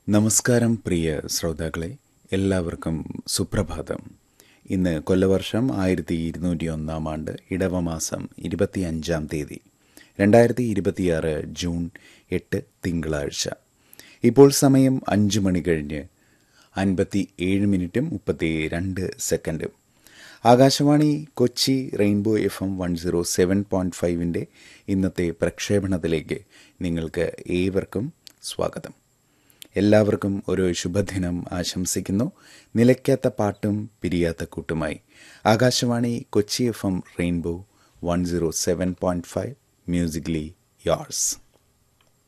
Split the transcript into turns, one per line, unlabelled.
നമസ്കാരം പ്രിയ ശ്രോതാക്കളെ എല്ലാവർക്കും സുപ്രഭാതം ഇന്ന് കൊല്ലവർഷം ആയിരത്തി ഇരുന്നൂറ്റി ഒന്നാം ആണ്ട് ഇടവമാസം ഇരുപത്തി അഞ്ചാം തീയതി രണ്ടായിരത്തി ഇരുപത്തിയാറ് ജൂൺ എട്ട് തിങ്കളാഴ്ച ഇപ്പോൾ സമയം അഞ്ച് മണി കഴിഞ്ഞ് അൻപത്തി ഏഴ് മിനിറ്റും മുപ്പത്തി രണ്ട് സെക്കൻഡും Akashvani Kochi rainbow F M one zero seven point ഫൈവിൻ്റെ ഇന്നത്തെ പ്രക്ഷേപണത്തിലേക്ക് നിങ്ങൾക്ക് ഏവർക്കും സ്വാഗതം എല്ലാവർക്കും ഒരു ശുഭദിനം ആശംസിക്കുന്നു നിലയ്ക്കാത്ത പാട്ടും പിരിയാത്ത കൂട്ടുമായി Akashvani Kochi F M rainbow one zero seven point five musically യാർസ്